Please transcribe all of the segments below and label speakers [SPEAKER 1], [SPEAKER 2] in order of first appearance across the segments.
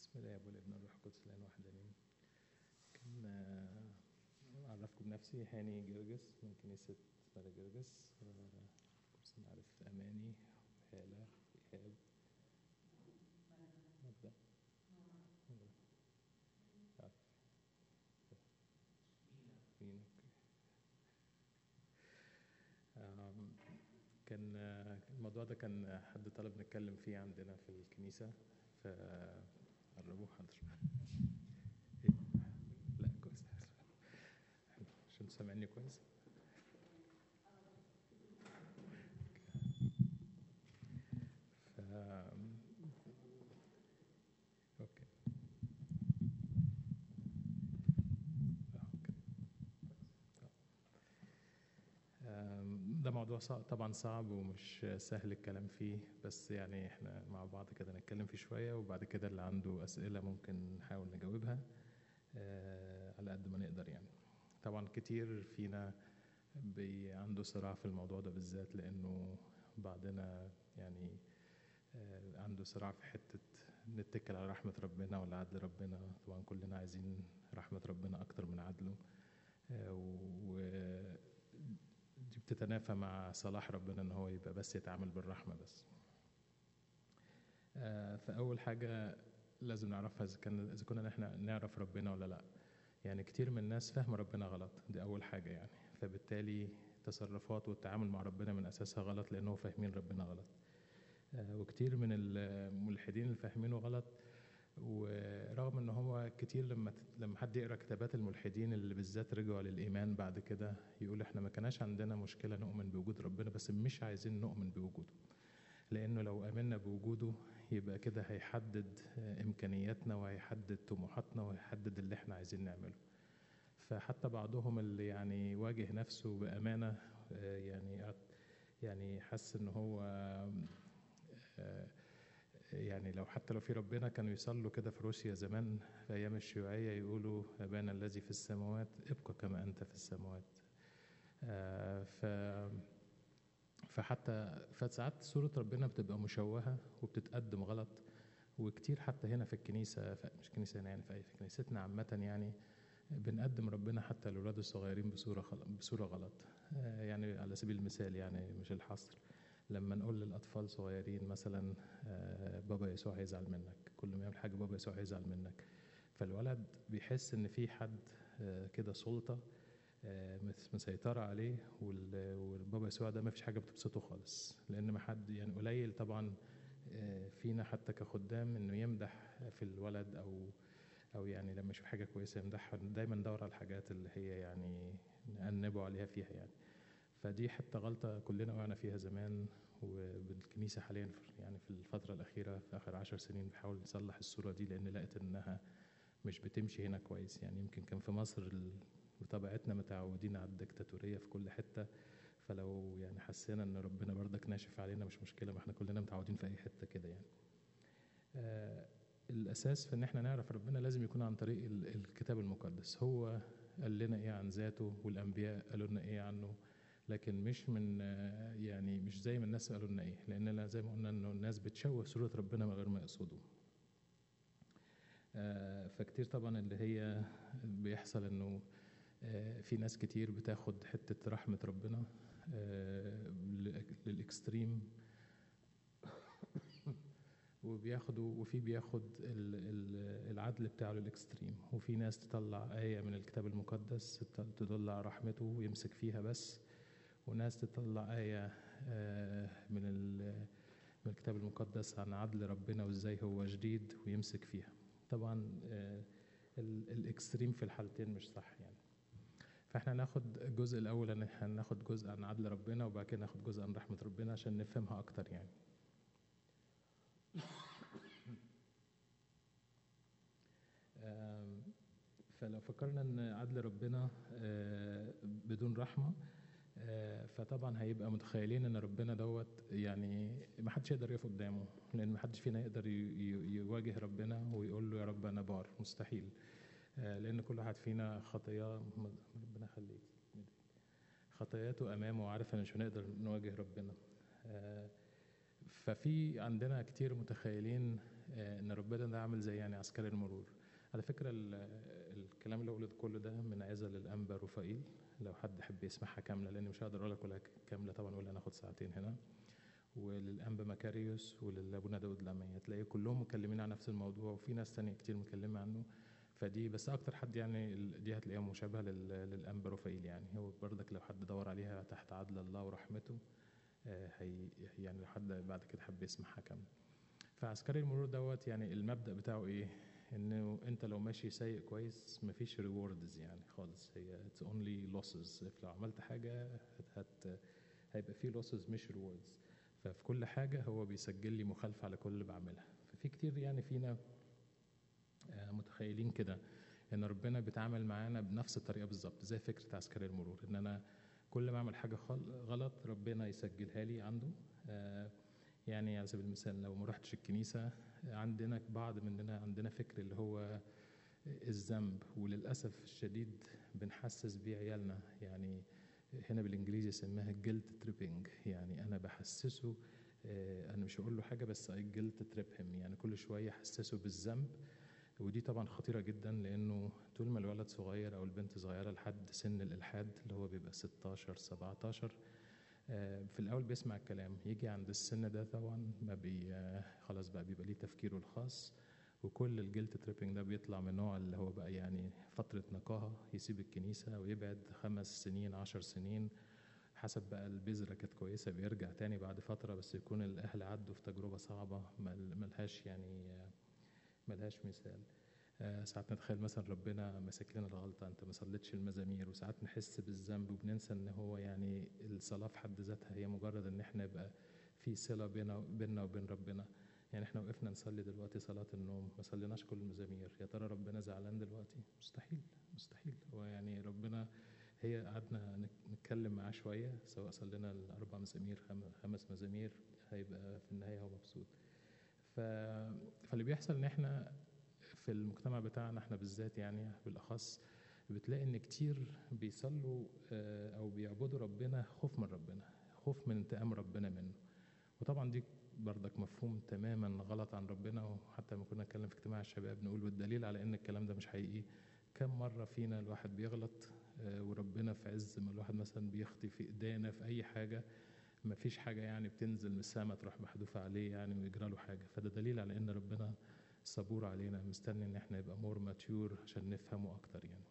[SPEAKER 1] بسم الله والابن والروح القدس الان واحد امين كان آه، اعرفكم بنفسي هاني جرجس من كنيسه ماري جرجس آه، كنت نعرف اماني هاله ايهاب نبدا آه. مين اوكي آم، كان آه، الموضوع ده كان حد طلب نتكلم فيه عندنا في الكنيسة فقربوه حاضر إيه؟ لا كويس عشان سامعني كويس ف اوكي آه، اوكي آم، ده موضوع صعب طبعا صعب ومش سهل الكلام فيه بس يعني احنا مع بعض كده نتكلم فيه شوية وبعد كده اللي عنده أسئلة ممكن نحاول نجاوبها آه، على قد ما نقدر يعني طبعا كتير فينا بي عنده صراع في الموضوع ده بالذات لأنه بعضنا يعني آه، عنده صراع في حتة نتكل على رحمة ربنا ولا عدل ربنا طبعا كلنا عايزين رحمة ربنا أكتر من عدله آه، و دي بتتنافى مع صلاح ربنا ان هو يبقى بس يتعامل بالرحمه بس آه، فاول حاجه لازم نعرفها اذا كان اذا كنا احنا نعرف ربنا ولا لا يعني كتير من الناس فاهمه ربنا غلط دي اول حاجه يعني فبالتالي التصرفات والتعامل مع ربنا من اساسها غلط لانه فاهمين ربنا غلط آه، وكتير من الملحدين اللي فاهمينه غلط ورغم ان هو كتير لما لما حد يقرا كتابات الملحدين اللي بالذات رجعوا للايمان بعد كده يقول احنا ما كانش عندنا مشكله نؤمن بوجود ربنا بس مش عايزين نؤمن بوجوده لانه لو امنا بوجوده يبقى كده هيحدد آه، امكانياتنا وهيحدد طموحاتنا وهيحدد اللي احنا عايزين نعمله فحتى بعضهم اللي يعني واجه نفسه بامانه آه، يعني يعني حس ان هو آه، يعني لو حتى لو في ربنا كانوا يصلوا كده في روسيا زمان في ايام الشيوعيه يقولوا ابانا الذي في السماوات ابقى كما انت في السماوات آه، ف فحتى فساعات صورة ربنا بتبقى مشوهة وبتتقدم غلط وكتير حتى هنا في الكنيسة ف- مش كنيسة هنا يعني في في كنيستنا عامة يعني بنقدم ربنا حتى للولاد الصغيرين بصورة غلط بصورة غلط آه، يعني على سبيل المثال يعني مش الحصر لما نقول للأطفال صغيرين مثلا آه، بابا يسوع هيزعل منك كل ما يعمل حاجة بابا يسوع هيزعل منك فالولد بيحس إن في حد آه، كده سلطة آه، مس- مسيطرة عليه وال- والبابا يسوع ده ما فيش حاجة بتبسطه خالص لأن ما حد يعني قليل طبعا آه، فينا حتى كخدام إنه يمدح في الولد أو أو يعني لما يشوف حاجة كويسة يمدحها دايما ندور على الحاجات اللي هي يعني نأنبه عليها فيها يعني فدي حتى غلطة كلنا وقعنا فيها زمان وبالكنيسة حاليا في- يعني في الفترة الأخيرة في آخر عشر سنين بحاول نصلح الصورة دي لأن لقيت إنها مش بتمشي هنا كويس يعني يمكن كان في مصر ال- بطبيعتنا متعودين على الدكتاتورية في كل حتة فلو يعني حسينا إن ربنا برضك ناشف علينا مش مشكلة ما احنا كلنا متعودين في أي حتة كده يعني آه الأساس في إن احنا نعرف ربنا لازم يكون عن طريق ال- الكتاب المقدس هو قال لنا إيه عن ذاته والأنبياء قالوا لنا إيه عنه لكن مش من آه، يعني مش زي ما الناس قالوا لنا ايه لان زي ما قلنا انه الناس بتشوه صوره ربنا من غير ما يقصدوا آه، فكتير طبعا اللي هي بيحصل انه آه، في ناس كتير بتاخد حته رحمه ربنا آه، لل- للاكستريم وبياخدوا وفي بياخد ال- ال- العدل بتاعه للاكستريم وفي ناس تطلع آية من الكتاب المقدس تط- تدل على رحمته ويمسك فيها بس وناس تطلع آية آه، من ال- من الكتاب المقدس عن عدل ربنا وازاي هو جديد ويمسك فيها طبعا آه، ال- الاكستريم في الحالتين مش صح يعني فاحنا ناخد الجزء الاول ان احنا ناخد جزء عن عدل ربنا وبعد كده ناخد جزء عن رحمة ربنا عشان نفهمها اكتر يعني آم، فلو فكرنا ان عدل ربنا آه، بدون رحمه آه، فطبعا هيبقى متخيلين ان ربنا دوت يعني ما حدش يقدر يقف قدامه لان ما حدش فينا يقدر ي- ي- يواجه ربنا ويقول له يا رب انا بار مستحيل آه، لان كل واحد فينا خطاياه ربنا يخليك خطاياته امامه وعارف ان مش هنقدر نواجه ربنا آه، ففي عندنا كتير متخيلين آه، ان ان ربنا ده عامل زي يعني عسكري المرور على فكره ال- الكلام اللي قلته كله ده من عزل الانبا رفائيل لو حد يحب يسمعها كامله لان مش هقدر اقول لك ولا كامله طبعا ولا هناخد ساعتين هنا وللانبا مكاريوس وللابونا داود لمية تلاقي كلهم مكلمين عن نفس الموضوع وفي ناس تانية كتير مكلمة عنه فدي بس اكتر حد يعني ال- دي هتلاقيها مشابهه لل- للانبا رفائيل يعني هو برضك لو حد دور عليها تحت عدل الله ورحمته آه، هي يعني لو حد بعد كده حب يسمعها كامله فعسكري المرور دوت يعني المبدا بتاعه ايه انه انت لو ماشي سايق كويس مفيش ريوردز يعني خالص هي اتس اونلي لوسز لو عملت حاجه هت هت هيبقى في لوسز مش ريوردز ففي كل حاجه هو بيسجل لي مخالفه على كل اللي بعملها ففي كتير يعني فينا آه، متخيلين كده ان ربنا بيتعامل معانا بنفس الطريقه بالظبط زي فكره عسكري المرور ان انا كل ما اعمل حاجه خل- غلط ربنا يسجلها لي عنده آه، يعني على سبيل المثال لو ما رحتش الكنيسه عندنا بعض مننا عندنا فكر اللي هو الذنب وللاسف الشديد بنحسس بيه عيالنا يعني هنا بالانجليزي يسميها جلت تريبنج يعني انا بحسسه آه، انا مش هقول له حاجه بس اي جلت تريبهم يعني كل شويه احسسه بالذنب ودي طبعا خطيره جدا لانه طول ما الولد صغير او البنت صغيره لحد سن الالحاد اللي هو بيبقى 16 17 آه، في الاول بيسمع الكلام يجي عند السن ده طبعا ما بي آه، خلاص بقى بيبقى ليه تفكيره الخاص وكل الجلت تريبنج ده بيطلع من نوع اللي هو بقى يعني فترة نقاهة يسيب الكنيسة ويبعد خمس سنين عشر سنين حسب بقى البذرة كانت كويسة بيرجع تاني بعد فترة بس يكون الأهل عدوا في تجربة صعبة مل- ملهاش يعني آه، ملهاش مثال آه، ساعات نتخيل مثلا ربنا ماسك لنا الغلطة أنت ما صليتش المزامير وساعات نحس بالذنب وبننسى إن هو يعني الصلاة في حد ذاتها هي مجرد إن إحنا يبقى في صلة بينا بيننا وبين ربنا يعني إحنا وقفنا نصلي دلوقتي صلاة النوم ما صليناش كل المزامير يا ترى ربنا زعلان دلوقتي مستحيل مستحيل هو يعني ربنا هي قعدنا نك- نتكلم معاه شوية سواء صلينا الأربع مزامير خم- خمس مزامير هيبقى في النهاية هو مبسوط ف... فاللي بيحصل ان احنا في المجتمع بتاعنا احنا بالذات يعني بالاخص بتلاقي ان كتير بيصلوا آه، او بيعبدوا ربنا خوف من ربنا خوف من انتقام ربنا منه وطبعا دي برضك مفهوم تماما غلط عن ربنا وحتى لما كنا نتكلم في اجتماع الشباب نقول والدليل على ان الكلام ده مش حقيقي كم مرة فينا الواحد بيغلط آه، وربنا في عز ما الواحد مثلا بيخطي في ايدينا في اي حاجة ما فيش حاجة يعني بتنزل من السماء تروح محذوفة عليه يعني ويجرى له حاجة فده دليل على ان ربنا صبور علينا مستني ان احنا يبقى مور ماتيور عشان نفهمه اكتر يعني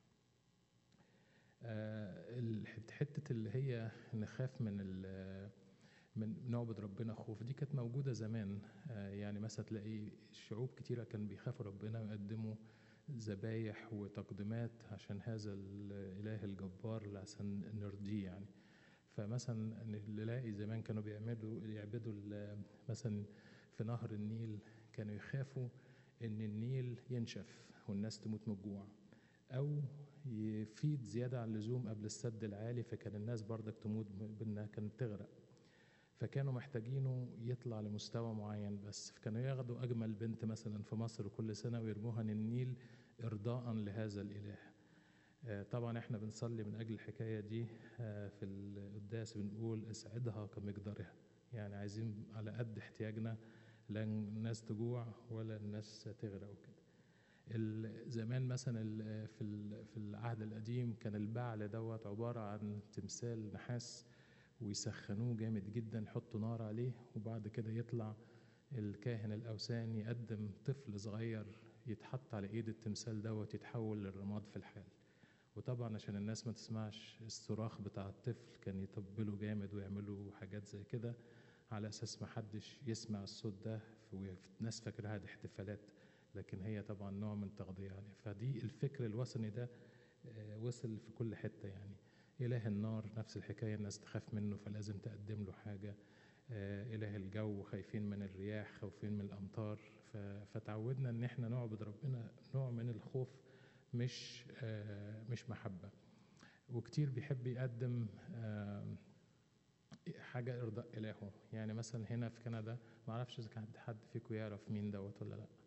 [SPEAKER 1] آه، الحت- حتة اللي هي نخاف من ال- من نعبد ربنا خوف دي كانت موجودة زمان آه، يعني مثلا تلاقي شعوب كتيرة كان بيخافوا ربنا ويقدموا ذبايح وتقديمات عشان هذا الإله الجبار عشان نرضيه يعني فمثلا نلاقي زمان كانوا بيعملوا يعبدوا ال- مثلا في نهر النيل كانوا يخافوا ان النيل ينشف والناس تموت من الجوع او يفيض زياده عن اللزوم قبل السد العالي فكان الناس برضك تموت بانها كانت تغرق فكانوا محتاجينه يطلع لمستوى معين بس فكانوا ياخدوا اجمل بنت مثلا في مصر كل سنه ويرموها للنيل ارضاء لهذا الاله آه، طبعا احنا بنصلي من اجل الحكايه دي آه، في القداس بنقول اسعدها كمقدارها يعني عايزين على قد احتياجنا لا الناس تجوع ولا الناس تغرق وكده ال- زمان مثلا ال- في ال- في العهد القديم كان البعل دوت عباره عن تمثال نحاس ويسخنوه جامد جدا يحطوا نار عليه وبعد كده يطلع الكاهن الاوثان يقدم طفل صغير يتحط على ايد التمثال دوت يتحول للرماد في الحال وطبعا عشان الناس ما تسمعش الصراخ بتاع الطفل كان يطبلوا جامد ويعملوا حاجات زي كده على اساس ما حدش يسمع الصوت ده والناس فاكرها دي احتفالات لكن هي طبعا نوع من التغذية يعني فدي الفكر الوثني ده آه، وصل في كل حتة يعني إله النار نفس الحكاية الناس تخاف منه فلازم تقدم له حاجة آه، إله الجو خايفين من الرياح خايفين من الأمطار ف- فتعودنا إن إحنا نعبد ربنا نوع من الخوف مش آه، مش محبة وكتير بيحب يقدم آه، حاجة إرضاء إلهه يعني مثلا هنا في كندا ما أعرفش إذا كان حد فيكم يعرف مين دوت ولا لأ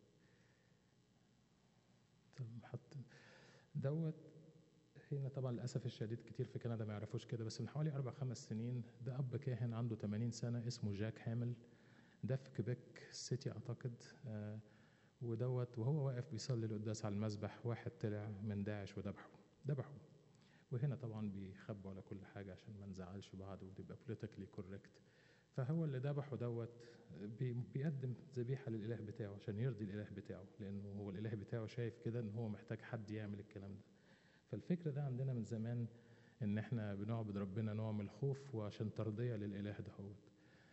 [SPEAKER 1] طب حط دوت هنا طبعا للاسف الشديد كتير في كندا ما يعرفوش كده بس من حوالي اربع خمس سنين ده اب كاهن عنده 80 سنه اسمه جاك هامل ده في كيبيك سيتي اعتقد آه، ودوت وهو واقف بيصلي القداس على المسبح واحد طلع من داعش وذبحه ذبحه وهنا طبعا بيخبوا على كل حاجة عشان ما نزعلش بعض وتبقى بوليتيكلي كوريكت فهو اللي ذبحه دوت بي- بيقدم ذبيحة للإله بتاعه عشان يرضي الإله بتاعه لأنه هو الإله بتاعه شايف كده إن هو محتاج حد يعمل الكلام ده فالفكر ده عندنا من زمان إن إحنا بنعبد ربنا نوع من الخوف وعشان ترضية للإله دهوت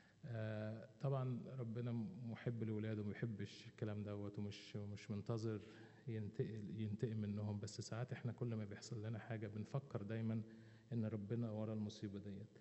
[SPEAKER 1] آه، طبعا ربنا محب لولاده وما بيحبش الكلام دوت ومش مش منتظر ينتقل ينتقم منهم بس ساعات احنا كل ما بيحصل لنا حاجه بنفكر دايما ان ربنا ورا المصيبه ديت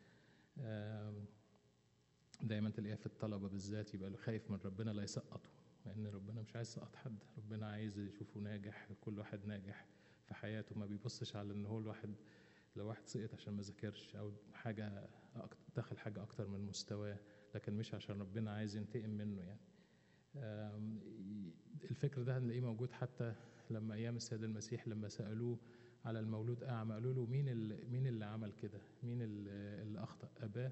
[SPEAKER 1] آم، دايما تلاقيها في الطلبه بالذات يبقى له خايف من ربنا لا يسقطه لان ربنا مش عايز يسقط حد ربنا عايز يشوفه ناجح كل واحد ناجح في حياته ما بيبصش على ان هو الواحد لو واحد سقط عشان ما ذاكرش او حاجه أكت- دخل حاجه اكتر من مستواه لكن مش عشان ربنا عايز ينتقم منه يعني آم، الفكر ده هنلاقيه موجود حتى لما ايام السيد المسيح لما سالوه على المولود اعمى قالوا له مين اللي مين اللي عمل كده مين اللي اللي اخطا اباه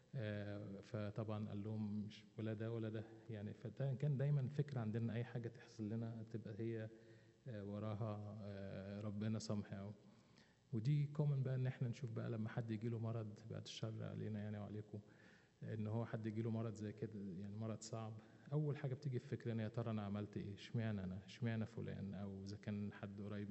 [SPEAKER 1] آه، فطبعا قال لهم مش ولا ده ولا ده يعني فده كان دايما الفكر عندنا اي حاجه تحصل لنا تبقى هي آه، وراها آه، ربنا somehow ودي كومن بقى ان احنا نشوف بقى لما حد يجي له مرض بعد الشر علينا يعني وعليكم ان هو حد يجي له مرض زي كده يعني مرض صعب اول حاجه بتيجي في فكرنا يا ترى انا عملت ايه اشمعنى انا اشمعنى فلان او اذا كان حد قريب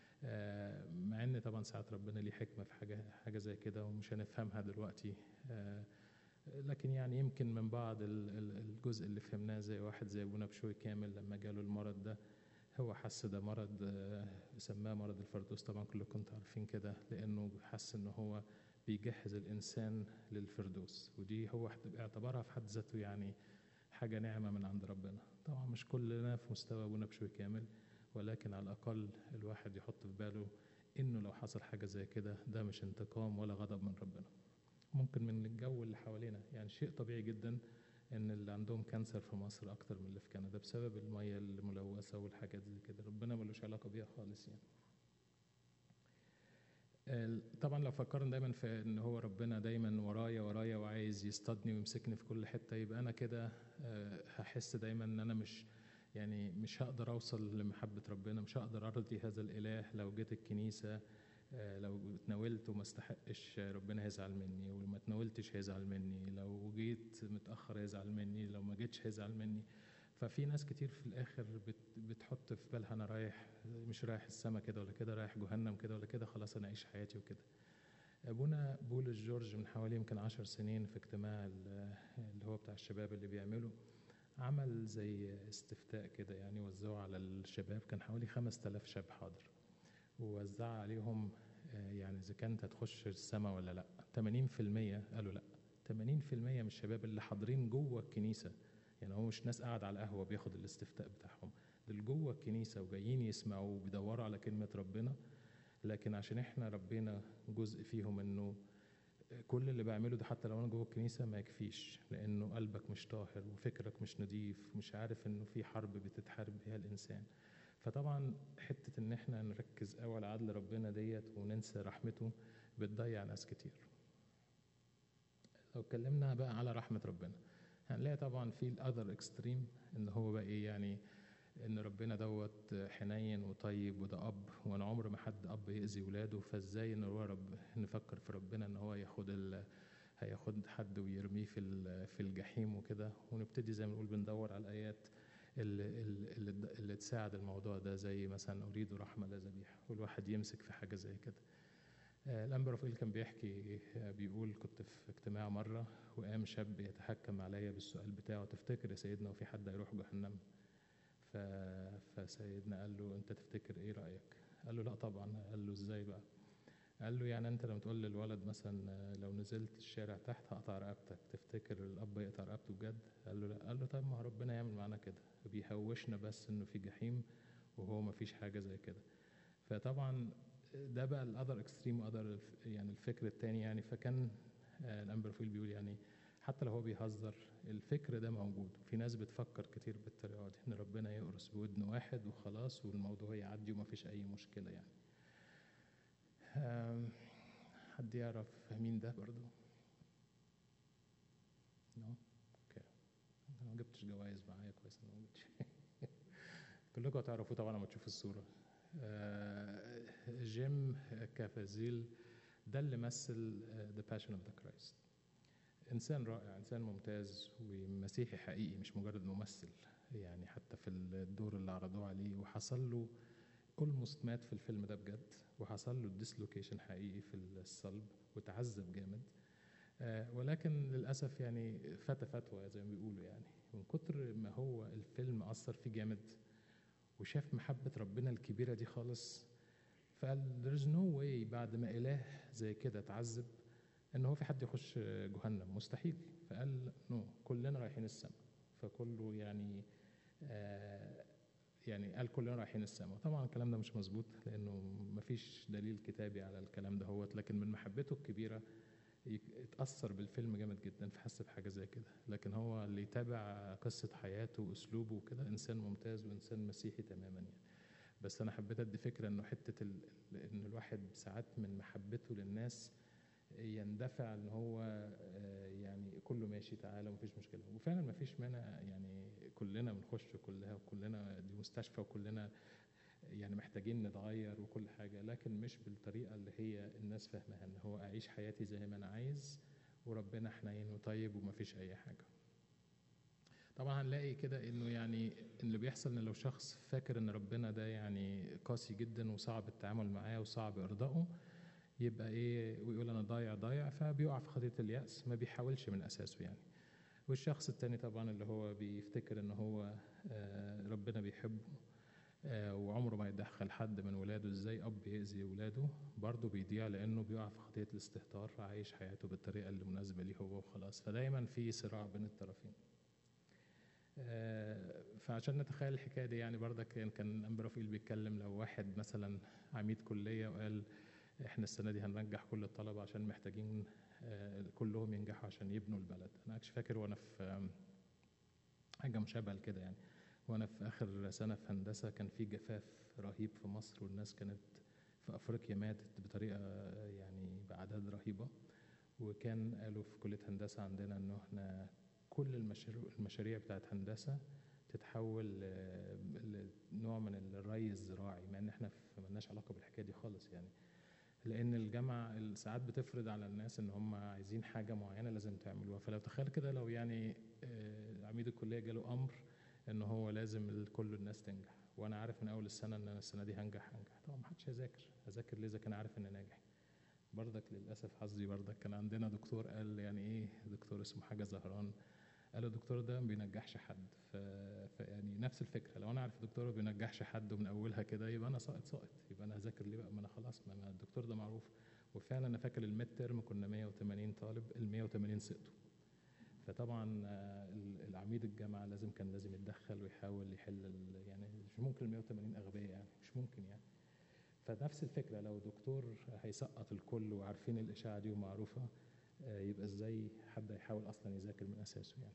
[SPEAKER 1] آه، مع ان طبعا ساعات ربنا ليه حكمه في حاجه حاجه زي كده ومش هنفهمها دلوقتي آه، لكن يعني يمكن من بعض ال- ال- الجزء اللي فهمناه زي واحد زي ابونا بشوي كامل لما جاله المرض ده هو حس ده مرض آه، سماه مرض الفردوس طبعا كلكم انتوا عارفين كده لانه حس ان هو بيجهز الانسان للفردوس ودي هو اعتبرها في حد ذاته يعني حاجه نعمه من عند ربنا طبعا مش كلنا في مستوى ابونا بشوي كامل ولكن على الاقل الواحد يحط في باله انه لو حصل حاجه زي كده ده مش انتقام ولا غضب من ربنا ممكن من الجو اللي حوالينا يعني شيء طبيعي جدا ان اللي عندهم كانسر في مصر اكتر من اللي في كندا بسبب الميه الملوثه والحاجات زي كده ربنا ملوش علاقه بيها خالص يعني ال- طبعا لو فكرنا دايما في ان هو ربنا دايما ورايا ورايا وعايز يصطادني ويمسكني في كل حته يبقى انا كده آه، هحس دايما ان انا مش يعني مش هقدر اوصل لمحبه ربنا مش هقدر ارضي هذا الاله لو جيت الكنيسه آه، لو اتناولت وما استحقش آه، ربنا هيزعل مني ولما اتناولتش هيزعل مني لو جيت متاخر هيزعل مني لو ما جيتش هيزعل مني ففي ناس كتير في الاخر بت بتحط في بالها انا رايح مش رايح السما كده ولا كده رايح جهنم كده ولا كده خلاص انا اعيش حياتي وكده ابونا بولس جورج من حوالي يمكن عشر سنين في اجتماع ال- اللي هو بتاع الشباب اللي بيعمله عمل زي استفتاء كده يعني وزعه على الشباب كان حوالي خمس تلاف شاب حاضر ووزع عليهم آه، يعني اذا كانت هتخش السما ولا لا 80% قالوا لا 80% من الشباب اللي حاضرين جوه الكنيسه يعني هو مش ناس قاعد على القهوه بياخد الاستفتاء بتاعهم دول جوه الكنيسه وجايين يسمعوا وبيدوروا على كلمه ربنا لكن عشان احنا ربنا جزء فيهم انه كل اللي بعمله ده حتى لو انا جوه الكنيسه ما يكفيش لانه قلبك مش طاهر وفكرك مش نضيف مش عارف انه في حرب بتتحارب بيها الانسان فطبعا حته ان احنا نركز قوي على عدل ربنا ديت وننسى رحمته بتضيع ناس كتير لو اتكلمنا بقى على رحمه ربنا هنلاقي طبعا في الاذر اكستريم ان هو بقى ايه يعني ان ربنا دوت حنين وطيب وده اب وانا عمر ما حد اب يأذي ولاده فازاي ان هو رب نفكر في ربنا ان هو ياخد ال... هياخد حد ويرميه في ال- في الجحيم وكده ونبتدي زي ما نقول بندور على الايات اللي, اللي, اللي تساعد الموضوع ده زي مثلا اريد رحمه لا ذبيحه والواحد يمسك في حاجه زي كده آه، الانبا رافائيل كان بيحكي آه، بيقول كنت في اجتماع مره وقام شاب يتحكم عليا بالسؤال بتاعه تفتكر يا سيدنا وفي حد هيروح جهنم ف... فسيدنا قال له انت تفتكر ايه رايك قال له لا طبعا قال له ازاي بقى قال له يعني انت لما تقول للولد مثلا آه، لو نزلت الشارع تحت هقطع رقبتك تفتكر الاب يقطع رقبته بجد قال له لا قال له طب ما هو ربنا يعمل معانا كده بيهوشنا بس انه في جحيم وهو ما فيش حاجه زي كده فطبعا ده بقى الاذر اكستريم واذر يعني الفكر التاني يعني فكان آه، الامبرفيل بيقول يعني حتى لو هو بيهزر الفكر ده موجود في ناس بتفكر كتير بالطريقه دي ان ربنا يقرص بودن واحد وخلاص والموضوع يعدي وما فيش اي مشكله يعني آم، حد يعرف مين ده برضو نو اوكي انا ما جبتش جوائز معايا كويس انا ما جبتش كلكم هتعرفوه طبعا لما تشوفوا الصورة آه، جيم كافازيل ده اللي مثل ذا باشن اوف ذا كرايست انسان رائع انسان ممتاز ومسيحي حقيقي مش مجرد ممثل يعني حتى في الدور اللي عرضوه عليه وحصل له اولموست مات في الفيلم ده بجد وحصل له ديسلوكيشن حقيقي في الصلب وتعذب جامد آه، ولكن للاسف يعني فتى فتوى زي ما بيقولوا يعني من كتر ما هو الفيلم اثر فيه جامد وشاف محبه ربنا الكبيره دي خالص فقال there's no way بعد ما اله زي كده اتعذب ان هو في حد يخش جهنم مستحيل فقال نو كلنا رايحين السماء فكله يعني آه يعني قال كلنا رايحين السماء طبعا الكلام ده مش مظبوط لانه مفيش دليل كتابي على الكلام ده هوت لكن من محبته الكبيره يك- اتأثر بالفيلم جامد جدا فحس بحاجة زي كده لكن هو اللي يتابع قصة حياته وأسلوبه وكده إنسان ممتاز وإنسان مسيحي تماما يعني بس أنا حبيت أدي فكرة إنه حتة ال... إن الواحد ساعات من محبته للناس يندفع إن هو آه، يعني كله ماشي تعالى ومفيش مشكلة وفعلا مفيش مانع يعني كلنا بنخش كلها وكلنا دي مستشفى وكلنا يعني محتاجين نتغير وكل حاجة لكن مش بالطريقة اللي هي الناس فاهمها ان هو اعيش حياتي زي ما انا عايز وربنا حنين وطيب ومفيش اي حاجة طبعا هنلاقي كده انه يعني اللي بيحصل ان لو شخص فاكر ان ربنا ده يعني قاسي جدا وصعب التعامل معاه وصعب ارضائه يبقى ايه ويقول انا ضايع ضايع فبيقع في خطية اليأس ما بيحاولش من اساسه يعني والشخص التاني طبعا اللي هو بيفتكر ان هو آه، ربنا بيحبه آه، وعمره ما يدخل حد من ولاده ازاي اب يأذي ولاده برضه بيضيع لانه بيقع في خطيه الاستهتار عايش حياته بالطريقه اللي مناسبه ليه هو وخلاص فدايما في صراع بين الطرفين آه، فعشان نتخيل الحكايه دي يعني برضك كان كان امبرافيل بيتكلم لو واحد مثلا عميد كليه وقال احنا السنه دي هننجح كل الطلبه عشان محتاجين آه، كلهم ينجحوا عشان يبنوا البلد انا مش فاكر وانا في آم، حاجه مشابهه لكده يعني وانا في اخر سنه في هندسه كان في جفاف رهيب في مصر والناس كانت في افريقيا ماتت بطريقه يعني باعداد رهيبه وكان قالوا في كليه هندسه عندنا انه احنا كل المشاريع المشاريع بتاعت هندسه تتحول ل- لنوع من الري الزراعي مع ان احنا في- ملناش علاقه بالحكايه دي خالص يعني لان الجامعه ساعات بتفرض على الناس ان هم عايزين حاجه معينه لازم تعملوها فلو تخيل كده لو يعني آه، عميد الكليه جاله امر ان هو لازم ال- كل الناس تنجح وانا عارف من اول السنه ان انا السنه دي هنجح هنجح طبعا ما حدش هيذاكر هذاكر ليه اذا كان عارف اني ناجح برضك للاسف حظي برضك كان عندنا دكتور قال يعني ايه دكتور اسمه حاجه زهران قال الدكتور ده ما بينجحش حد ف... فيعني نفس الفكره لو انا عارف الدكتور ما بينجحش حد ومن اولها كده يبقى انا ساقط ساقط يبقى انا هذاكر ليه بقى ما انا خلاص ما أنا الدكتور ده معروف وفعلا انا فاكر الميد ترم كنا 180 طالب ال 180 سقطوا فطبعا آه، ال- العميد الجامعه لازم كان لازم يتدخل ويحاول يحل ال- يعني مش ممكن ال 180 اغبياء يعني مش ممكن يعني فنفس الفكره لو دكتور هيسقط الكل وعارفين الاشاعه دي ومعروفه آه، يبقى ازاي حد هيحاول اصلا يذاكر من اساسه يعني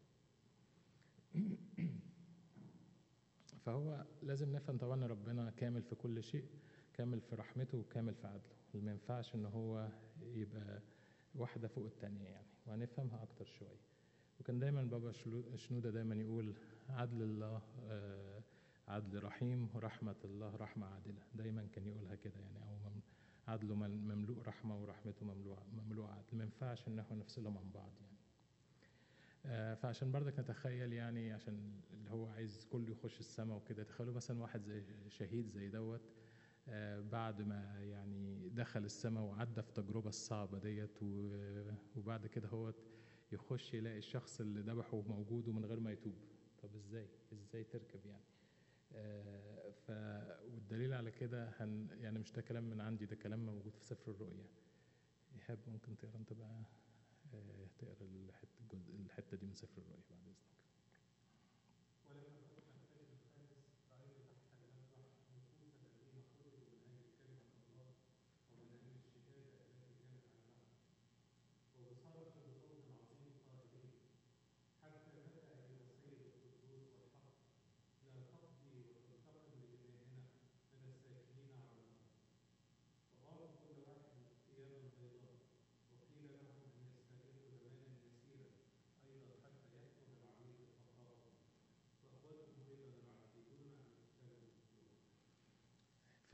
[SPEAKER 1] فهو لازم نفهم طبعا ان ربنا كامل في كل شيء كامل في رحمته وكامل في عدله ما ينفعش ان هو يبقى واحده فوق التانية يعني وهنفهمها اكتر شويه وكان دايما بابا شلو- شنودة دايما يقول عدل الله آه، عدل رحيم ورحمة الله رحمة عادلة دايما كان يقولها كده يعني أو مم- عدله مل- مملوء رحمة ورحمته مملوء مملوء عدل ما ينفعش إن احنا نفصلهم عن بعض يعني آه، فعشان برضك نتخيل يعني عشان اللي هو عايز كله يخش السماء وكده تخيلوا مثلا واحد زي شهيد زي دوت آه، بعد ما يعني دخل السماء وعدى في التجربة الصعبة ديت و- وبعد كده هو يخش يلاقي الشخص اللي ذبحه موجود ومن غير ما يتوب طب ازاي ازاي تركب يعني آه، ف والدليل على كده هن يعني مش ده كلام من عندي ده كلام موجود في سفر الرؤيا ايهاب ممكن تقرا انت بقى آه، تقرا الحته الجزء الحته دي من سفر الرؤيا بعد اذنك
[SPEAKER 2] ولما فتح الفجر الخامس رأيت تحت المذبح نفوس الذين خرجوا من أجل كلمة الله ومن أجل الشهادة التي كانت على النهر وصرخوا بصوت عظيم قائلين حتى متى أيها السيد القدوس والحق لا تقضي وتنتقم لدمائنا من الساكنين على الأرض فغاروا كل واحد ثيابا بيضاء وقيل لهم أن يستغلوا زمانا يسيرا أيضا حتى يحكم العميد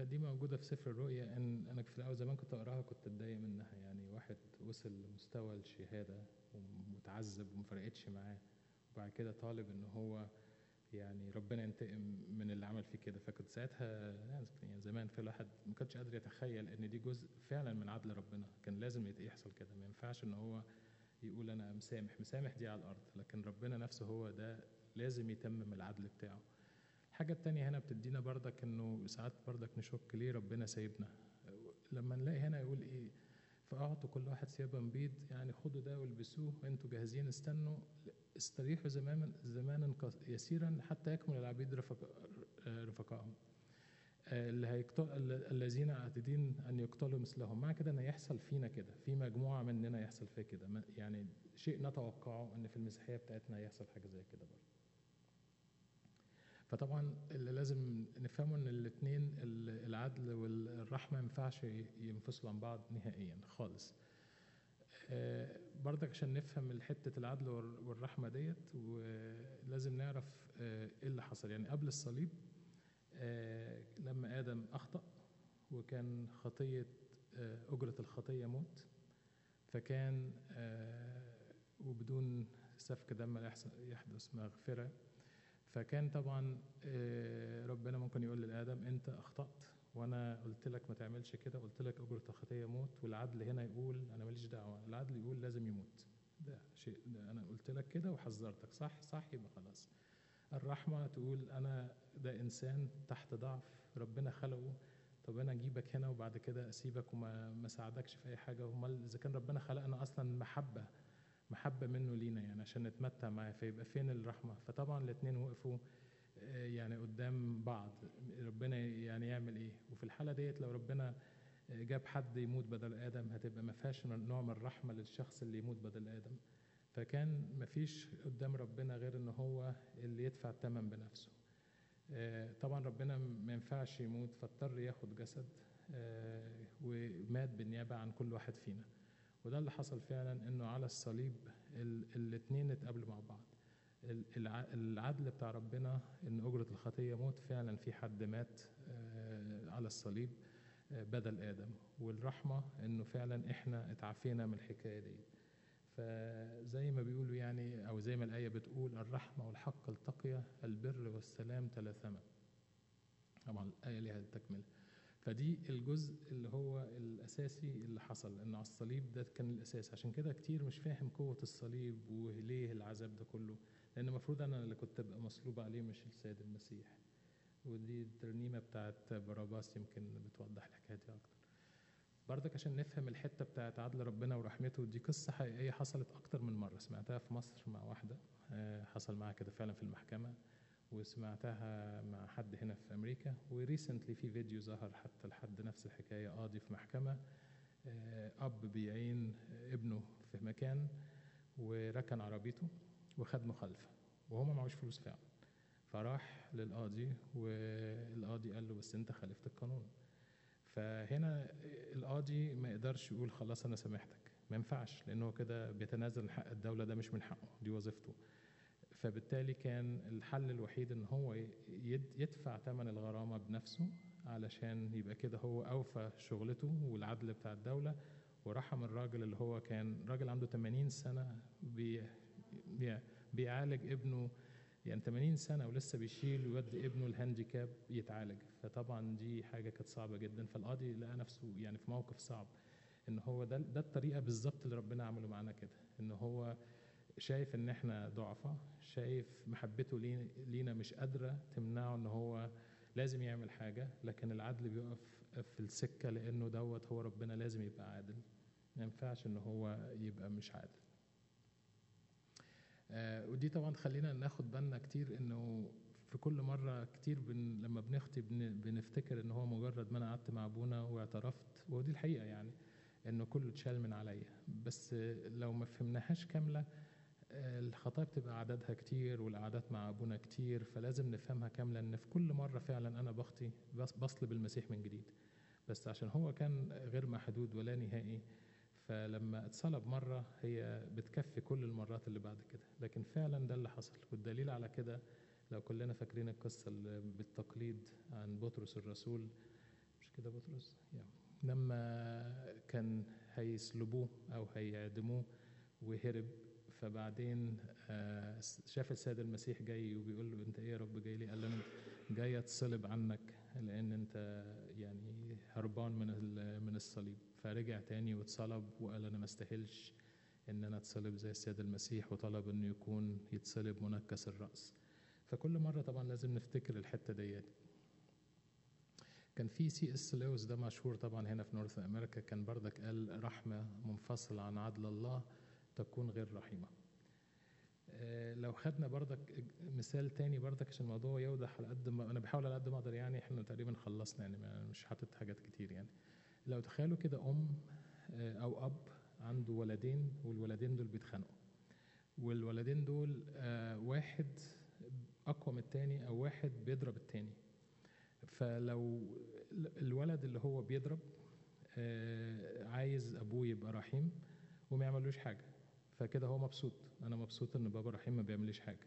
[SPEAKER 1] فدي موجودة في سفر الرؤيا إن أنا في الأول زمان كنت أقراها كنت أتضايق منها يعني واحد وصل لمستوى الشهادة ومتعذب وما فرقتش معاه وبعد كده طالب إن هو يعني ربنا ينتقم من اللي عمل فيه كده فكنت ساعتها يعني زمان في الواحد ما كانش قادر يتخيل ان دي جزء فعلا من عدل ربنا كان لازم يت- يحصل كده ما ينفعش ان هو يقول انا مسامح مسامح دي على الارض لكن ربنا نفسه هو ده لازم يتمم العدل بتاعه الحاجة التانية هنا بتدينا بردك انه ساعات بردك نشك ليه ربنا سايبنا لما نلاقي هنا يقول ايه فأعطوا كل واحد ثيابا بيض يعني خدوا ده والبسوه وانتوا جاهزين استنوا استريحوا زمانا زمانا قص- يسيرا حتى يكمل العبيد رفق آه، رفقائهم آه، اللي هيقتل ال- الذين عاتدين ان يقتلوا مثلهم مع كده ان يحصل فينا كده في مجموعه مننا يحصل فيها كده ما- يعني شيء نتوقعه ان في المسيحيه بتاعتنا يحصل حاجه زي كده برضه فطبعا اللي لازم نفهمه ان الاثنين العدل والرحمه ما ينفعش ينفصلوا عن بعض نهائيا خالص آه، برضك عشان نفهم حتة العدل والر- والرحمة ديت ولازم نعرف آه، ايه اللي حصل يعني قبل الصليب آه، لما آدم أخطأ وكان خطية آه، أجرة الخطية موت فكان آه، وبدون سفك دم لا يحصل- يحدث مغفرة فكان طبعا آه، ربنا ممكن يقول لآدم أنت أخطأت وانا قلت لك ما تعملش كده قلت لك اجره الخطيه موت والعدل هنا يقول انا ماليش دعوه العدل يقول لازم يموت ده شيء ده انا قلت لك كده وحذرتك صح صح يبقى خلاص الرحمه تقول انا ده انسان تحت ضعف ربنا خلقه طب انا اجيبك هنا وبعد كده اسيبك وما ما ساعدكش في اي حاجه امال اذا كان ربنا خلقنا اصلا محبه محبه منه لينا يعني عشان نتمتع معاه فيبقى فين الرحمه فطبعا الاثنين وقفوا آه، يعني قدام بعض ربنا يعني يعمل ايه وفي الحاله ديت لو ربنا آه، جاب حد يموت بدل ادم هتبقى ما فيهاش نوع من الرحمه للشخص اللي يموت بدل ادم فكان ما فيش قدام ربنا غير ان هو اللي يدفع الثمن بنفسه آه، طبعا ربنا ما ينفعش يموت فاضطر ياخد جسد آه، ومات بالنيابه عن كل واحد فينا وده اللي حصل فعلا انه على الصليب الاثنين اتقابلوا مع بعض ال- الع- العدل بتاع ربنا ان اجره الخطيه موت فعلا في حد مات آه، على الصليب آه، بدل ادم والرحمه انه فعلا احنا اتعافينا من الحكايه دي فزي ما بيقولوا يعني او زي ما الايه بتقول الرحمه والحق التقيا البر والسلام تلاثما طبعا الايه ليها التكمله فدي الجزء اللي هو الاساسي اللي حصل انه على الصليب ده كان الاساس عشان كده كتير مش فاهم قوه الصليب وليه العذاب ده كله لان المفروض انا اللي كنت ابقى مصلوب عليه مش السيد المسيح ودي الترنيمه بتاعت باراباس يمكن بتوضح الحكايه دي اكتر برضك عشان نفهم الحته بتاعت عدل ربنا ورحمته دي قصه حقيقيه حصلت اكتر من مره سمعتها في مصر مع واحده آه، حصل معاها كده فعلا في المحكمه وسمعتها مع حد هنا في امريكا وريسنتلي في فيديو ظهر حتى لحد نفس الحكايه قاضي في محكمه آه، اب بيعين ابنه في مكان وركن عربيته وخد مخالفه وهو ما معهوش فلوس فعلا فراح للقاضي والقاضي قال له بس انت خالفت القانون فهنا القاضي ما يقدرش يقول خلاص انا سامحتك ما ينفعش لانه كده بيتنازل عن حق الدوله ده مش من حقه دي وظيفته فبالتالي كان الحل الوحيد ان هو يد- يدفع ثمن الغرامه بنفسه علشان يبقى كده هو اوفى شغلته والعدل بتاع الدوله ورحم الراجل اللي هو كان راجل عنده 80 سنه بي بي بيعالج ابنه يعني 80 سنه ولسه بيشيل ويودي ابنه الهانديكاب يتعالج فطبعا دي حاجه كانت صعبه جدا فالقاضي لقى نفسه يعني في موقف صعب ان هو ده ده الطريقه بالظبط اللي ربنا عمله معانا كده ان هو شايف ان احنا ضعفاء شايف محبته لينا- لينا مش قادره تمنعه ان هو لازم يعمل حاجه لكن العدل بيقف في السكه لانه دوت هو ربنا لازم يبقى عادل ما ينفعش ان هو يبقى مش عادل آه، ودي طبعا خلينا ناخد بالنا كتير انه في كل مره كتير بن لما بنخطي بن بنفتكر ان هو مجرد ما انا قعدت مع ابونا واعترفت ودي الحقيقه يعني انه كله اتشال من عليا بس آه، لو ما فهمناهاش كامله آه، الخطايا بتبقى عددها كتير والقعدات مع ابونا كتير فلازم نفهمها كامله ان في كل مره فعلا انا بخطي بس بصلب المسيح من جديد بس عشان هو كان غير محدود ولا نهائي فلما اتصلب مرة هي بتكفي كل المرات اللي بعد كده لكن فعلا ده اللي حصل والدليل على كده لو كلنا فاكرين القصة اللي بالتقليد عن بطرس الرسول كده بطرس يعني لما كان هيسلبوه او هيعدموه وهرب فبعدين آه، شاف السيد المسيح جاي وبيقول له انت ايه يا رب جاي لي قال له انا جاي اتصلب عنك لان انت يعني هربان من ال- من الصليب فرجع تاني واتصلب وقال انا ما استاهلش ان انا اتصلب زي السيد المسيح وطلب انه يكون يتصلب منكس الراس فكل مره طبعا لازم نفتكر الحته ديت كان في سي اس لويس ده مشهور طبعا هنا في نورث امريكا كان بردك قال رحمه منفصله عن عدل الله تكون غير رحيمه آه، لو خدنا بردك مثال تاني بردك عشان الموضوع يوضح على قد ما انا بحاول على قد ما اقدر يعني احنا تقريبا خلصنا يعني ما- مش حاطط حاجات كتير يعني لو تخيلوا كده ام آه، او اب عنده ولدين والولدين دول بيتخانقوا والولدين دول آه، واحد اقوى من التاني او واحد بيضرب التاني فلو الولد اللي هو بيضرب آه، عايز ابوه يبقى رحيم وما يعملوش حاجه فكده هو مبسوط انا مبسوط ان بابا رحيم ما بيعمليش حاجه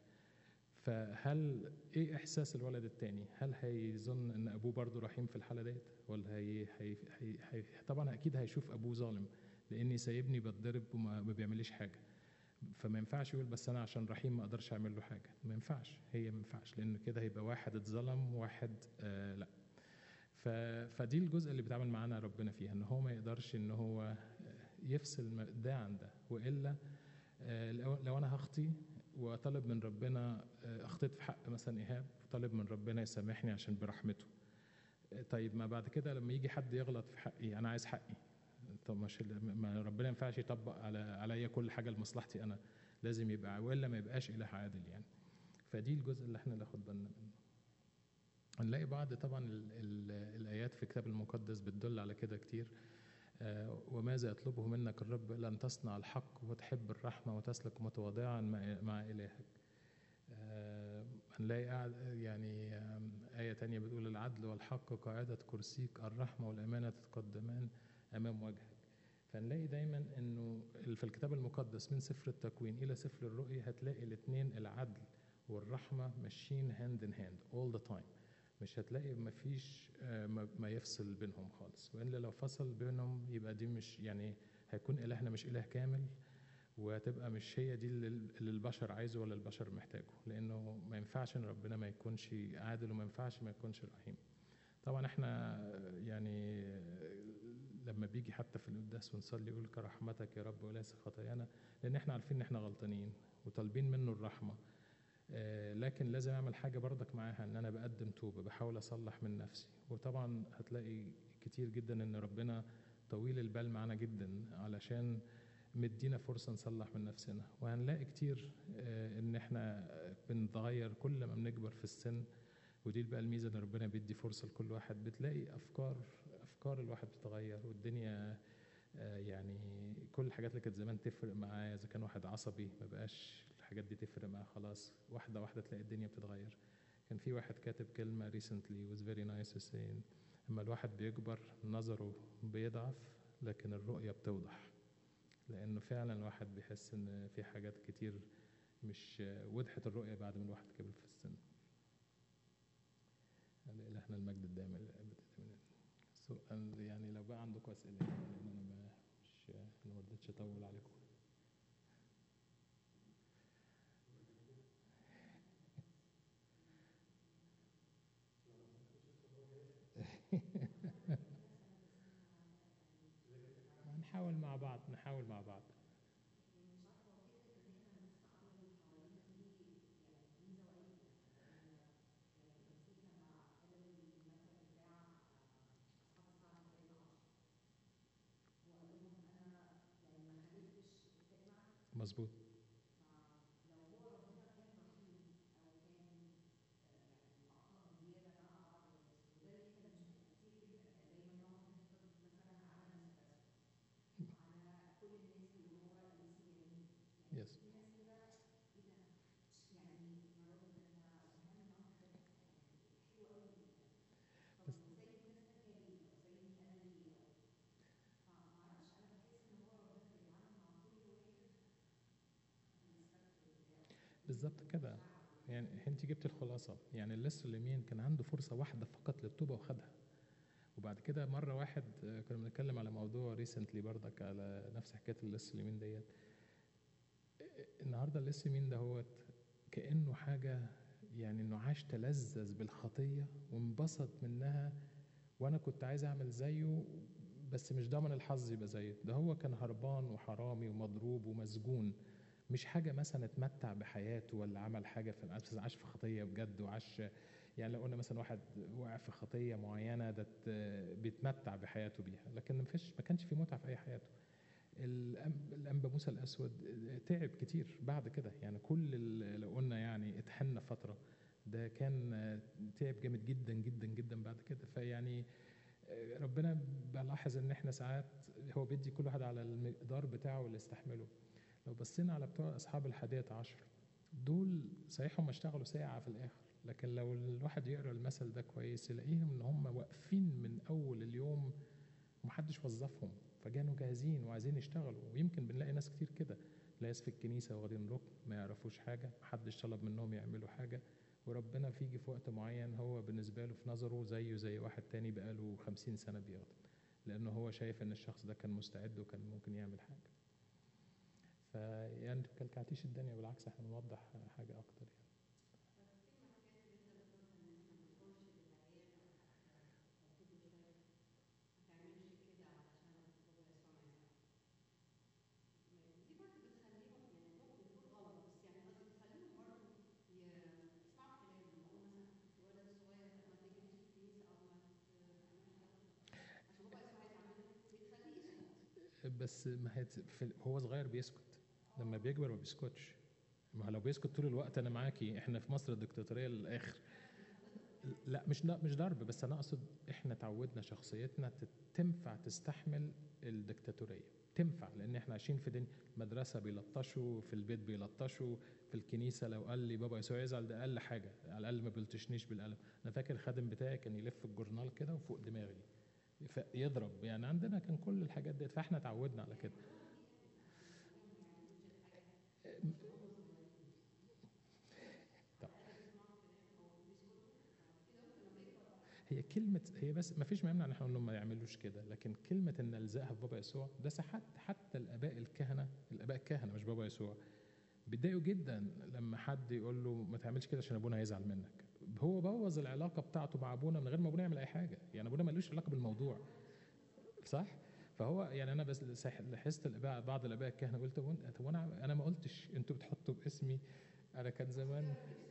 [SPEAKER 1] فهل ايه احساس الولد التاني هل هيظن ان ابوه برضه رحيم في الحاله ديت ولا هي, هي, هي, هي طبعا اكيد هيشوف ابوه ظالم لاني سايبني بتضرب وما ما بيعمليش حاجه فما ينفعش يقول بس انا عشان رحيم ما اقدرش اعمل له حاجه ما ينفعش هي ما ينفعش لان كده هيبقى واحد اتظلم وواحد آه لا ف... فدي الجزء اللي بيتعامل معانا ربنا فيها ان هو ما يقدرش ان هو آه، يفصل م- ده عن ده والا آه، لو لو انا هخطي واطلب من ربنا آه، اخطيت في حق مثلا ايهاب طالب من ربنا يسامحني عشان برحمته آه، طيب ما بعد كده لما يجي حد يغلط في حقي انا عايز حقي طب مش ما ربنا ما ينفعش يطبق على عليا كل حاجه لمصلحتي انا لازم يبقى والا ما يبقاش اله عادل يعني فدي الجزء اللي احنا ناخد بالنا منه هنلاقي بعض طبعا ال ال الايات في الكتاب المقدس بتدل على كده كتير آه، وماذا يطلبه منك الرب الا ان تصنع الحق وتحب الرحمه وتسلك متواضعا مع, مع الهك آه، هنلاقي قاعد- يعني آم، آية تانية بتقول العدل والحق قاعدة كرسيك الرحمة والأمانة تتقدمان أمام وجهك فنلاقي دايما انه في الكتاب المقدس من سفر التكوين الى سفر الرؤيا هتلاقي الاثنين العدل والرحمه ماشيين هاند ان هاند اول ذا تايم مش هتلاقي ما فيش ما ما يفصل بينهم خالص والا لو فصل بينهم يبقى دي مش يعني هيكون الهنا مش اله كامل وهتبقى مش هي دي اللي اللي البشر عايزه ولا البشر محتاجه لانه ما ينفعش ان ربنا ما يكونش عادل وما ينفعش ما يكونش رحيم طبعا احنا يعني لما بيجي حتى في القداس ونصلي يقول كرحمتك يا رب وليس خطايانا لان احنا عارفين ان احنا غلطانين وطالبين منه الرحمه آه، لكن لازم اعمل حاجه برضك معاها ان انا بقدم توبه بحاول اصلح من نفسي وطبعا هتلاقي كتير جدا ان ربنا طويل البال معانا جدا علشان مدينا فرصه نصلح من نفسنا وهنلاقي كتير آه، ان احنا بنتغير كل ما بنكبر في السن ودي بقى الميزه ان ربنا بيدي فرصه لكل واحد بتلاقي افكار افكار الواحد بتتغير والدنيا آه، يعني كل الحاجات اللي كانت زمان تفرق معاه اذا كان واحد عصبي ما بقاش الحاجات دي تفرق معاه خلاص واحده واحده تلاقي الدنيا بتتغير كان في واحد كاتب كلمه recently was very nice saying اما الواحد بيكبر نظره بيضعف لكن الرؤيه بتوضح لانه فعلا الواحد بيحس ان في حاجات كتير مش وضحت الرؤيه بعد ما الواحد كبر في السن لإلهنا المجد الدائم الأبد آمين. سؤال يعني لو بقى عندكم أسئلة يعني لأن أنا ما مش أنا ما رضيتش أطول عليكم هنحاول مع بعض نحاول مع بعض مظبوط يس بالظبط كده يعني انت جبت الخلاصه يعني اللص اليمين كان عنده فرصه واحده فقط للتوبه وخدها وبعد كده مره واحد آه، كنا بنتكلم على موضوع ريسنتلي برضك على نفس حكايه اللص اليمين ديت آه، النهارده اللص اليمين ده هو كانه حاجه يعني انه عاش تلذذ بالخطيه وانبسط منها وانا كنت عايز اعمل زيه بس مش ضامن الحظ يبقى زيه ده هو كان هربان وحرامي ومضروب ومسجون مش حاجه مثلا اتمتع بحياته ولا عمل حاجه في بس عاش في خطيه بجد وعاش يعني لو قلنا مثلا واحد وقع في خطيه معينه ده ت- بيتمتع بحياته بيها لكن مفيش ما كانش في متعه في اي حياته الأنب- الانبا موسى الاسود تعب كتير بعد كده يعني كل ال- لو قلنا يعني اتحنى فتره ده كان تعب جامد جدا جدا جدا بعد كده فيعني ربنا بلاحظ ان احنا ساعات هو بيدي كل واحد على المقدار بتاعه اللي يستحمله لو بصينا على بتوع اصحاب الحادية عشر دول صحيح هم اشتغلوا ساعة في الاخر لكن لو الواحد يقرا المثل ده كويس يلاقيهم ان هم واقفين من اول اليوم ومحدش وظفهم فكانوا جاهزين وعايزين يشتغلوا ويمكن بنلاقي ناس كتير كده ناس في الكنيسة واخدين ركن ما يعرفوش حاجة محدش طلب منهم يعملوا حاجة وربنا فيجي في وقت معين هو بالنسبة له في نظره زيه زي واحد تاني بقاله خمسين سنة بيخدم لأنه هو شايف إن الشخص ده كان مستعد وكان ممكن يعمل حاجة فيعني مكلكعتيش الدنيا بالعكس احنا بنوضح حاجة أكتر يعني بس ما هي في هو صغير بيسكت لما بيكبر ما بيسكتش ما هو لو بيسكت طول الوقت انا معاكي احنا في مصر الدكتاتوريه للاخر لا مش مش ضرب بس انا اقصد احنا تعودنا شخصيتنا تت- تنفع تستحمل الدكتاتوريه تنفع لان احنا عايشين في دنيا مدرسه بيلطشوا في البيت بيلطشوا في الكنيسه لو قال لي بابا يسوع يزعل ده اقل حاجه على الاقل ما بيلطشنيش بالقلم انا فاكر الخادم بتاعي كان يلف الجورنال كده وفوق دماغي يضرب يعني عندنا كان كل الحاجات ديت فاحنا تعودنا على كده طب. هي كلمة هي بس ما فيش ما يمنع ان احنا نقول لهم ما يعملوش كده لكن كلمة ان نلزقها في بابا يسوع ده ساعات حتى الاباء الكهنة الاباء الكهنة مش بابا يسوع بيتضايقوا جدا لما حد يقول له ما تعملش كده عشان ابونا هيزعل منك هو بوظ العلاقة بتاعته مع ابونا من غير ما ابونا يعمل اي حاجة يعني ابونا ملوش علاقة بالموضوع صح؟ فهو يعني انا بس سح- لاحظت الاباء بعض الاباء الكهنه قلت طب وأنت- طب انا انا ما قلتش انتوا بتحطوا باسمي انا كان زمان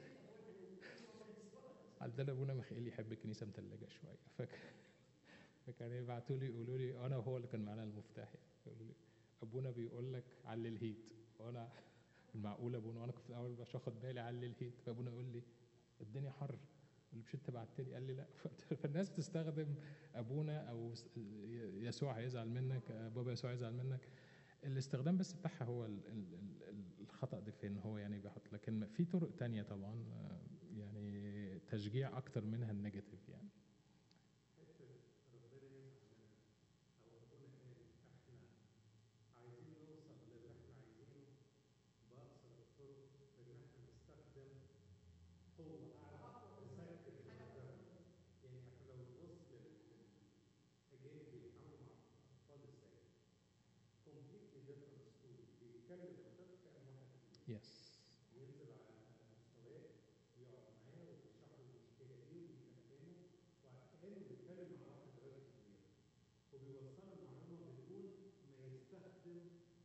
[SPEAKER 1] عندنا ابونا ميخائيل يحب الكنيسه متلجه شويه فك... فكان يبعتوا لي يقولوا لي انا وهو اللي كان معانا المفتاح يعني يقولوا لي ابونا بيقول لك علي الهيت وانا المعقول ابونا وانا كنت في الاول مش واخد بالي علي الهيت فابونا يقول لي الدنيا حر يقول لي مش انت بعت لي قال لي لا فالناس بتستخدم ابونا او س- يسوع هيزعل منك بابا يسوع هيزعل منك الاستخدام بس بتاعها هو ال- ال- ال- الخطا ده فين هو يعني بيحط لكن في طرق تانية طبعا آه، يعني تشجيع اكتر منها النيجاتيف يعني
[SPEAKER 2] حته ربنا يزعل مننا او ابونا قال احنا عايزين نوصل للي احنا عايزينه باقصر الطرق بان احنا نستخدم قوه اعلى تسكت الغضب يعني احنا لو نبص للاجانب بيتعاملوا مع الاطفال ازاي completely different story بيتكلم الطفل كانه واحد كبير
[SPEAKER 1] يس
[SPEAKER 2] ينزل على مستواه ويقعد معاه ويشرح له المشكله ايه ويفهمه وكانه بيتكلم مع واحد راجل كبير وبيوصل له المعلومه بدون ما يستخدم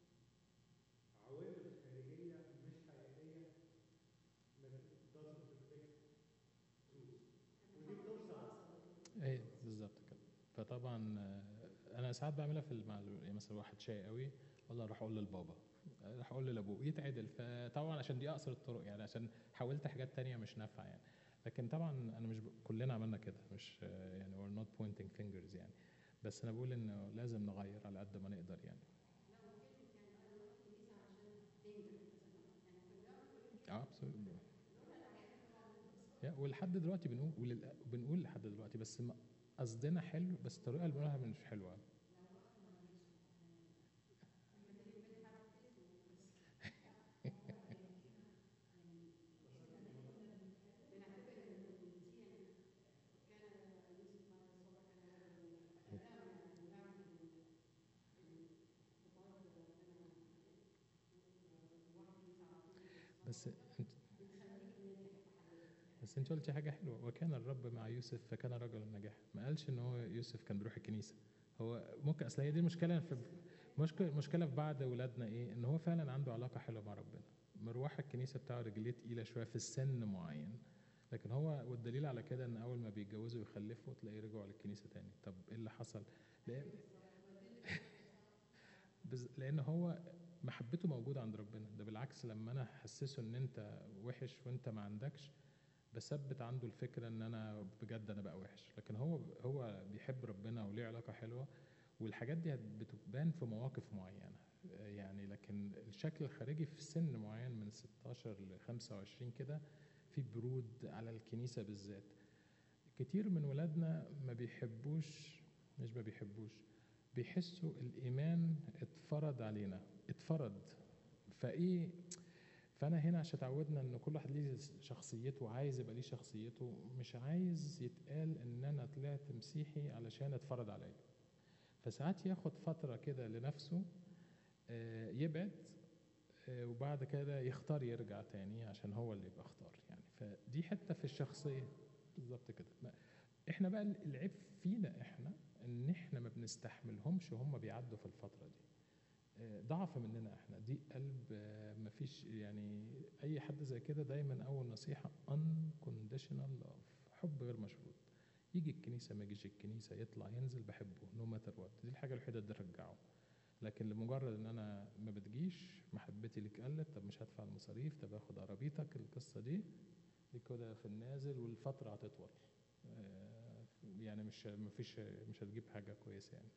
[SPEAKER 2] عوامل خارجيه مش حقيقيه ما doesn't reflect truth ودي بتوصل
[SPEAKER 1] ايه بالظبط كده فطبعا آه، انا ساعات بعملها في مع يعني مثلا واحد شاي قوي والله راح اقول للبابا راح اقول لابوه يتعدل فطبعا عشان دي اقصر الطرق يعني عشان حاولت حاجات تانية مش نافعه يعني لكن طبعا انا مش ب... كلنا عملنا كده مش آه، يعني we're not pointing fingers يعني بس انا بقول انه لازم نغير على قد ما نقدر يعني اه absolutely. يا ولحد دلوقتي بنقول ولل- بنقول لحد دلوقتي بس ما- قصدنا حلو بس الطريقه اللي بنقولها مش حلوه بس انت بس انت قلتي حاجه حلوه وكان الرب مع يوسف فكان رجل النجاح ما قالش ان هو يوسف كان بيروح الكنيسه هو ممكن اصل هي دي المشكله في مشكله مشكله في بعض اولادنا ايه ان هو فعلا عنده علاقه حلوه مع ربنا مروح الكنيسه بتاعه رجليه تقيله شويه في السن معين لكن هو والدليل على كده ان اول ما بيتجوزوا ويخلفوا تلاقيه رجعوا للكنيسه تاني طب ايه اللي حصل لان بز- لان هو محبته موجوده عند ربنا ده بالعكس لما انا احسسه ان انت وحش وانت ما عندكش بثبت عنده الفكره ان انا بجد انا بقى وحش لكن هو هو بيحب ربنا وليه علاقه حلوه والحاجات دي بتبان في مواقف معينه يعني لكن الشكل الخارجي في سن معين من 16 ل 25 كده في برود على الكنيسه بالذات كتير من ولادنا ما بيحبوش مش ما بيحبوش بيحسوا الايمان اتفرض علينا اتفرض فايه فانا هنا عشان اتعودنا ان كل واحد ليه شخصيته وعايز يبقى ليه شخصيته مش عايز يتقال ان انا طلعت مسيحي علشان اتفرض عليا فساعات ياخد فتره كده لنفسه آه، يبعد آه، وبعد كده يختار يرجع تاني عشان هو اللي يبقى اختار يعني فدي حته في الشخصيه بالظبط كده ما- احنا بقى العيب فينا احنا ان احنا ما بنستحملهمش وهم بيعدوا في الفتره دي آه، ضعف مننا احنا دي قلب آه، مفيش يعني اي حد زي كده دايما اول نصيحه unconditional love حب غير مشروط يجي الكنيسه ما يجيش الكنيسه يطلع ينزل بحبه نو ماتر وات دي الحاجه الوحيده اللي ترجعه لكن لمجرد ان انا ما بتجيش محبتي ليك قلت طب مش هدفع المصاريف طب اخد عربيتك القصه دي دي كده في النازل والفتره هتطول آه، يعني مش مفيش مش هتجيب حاجه كويسه يعني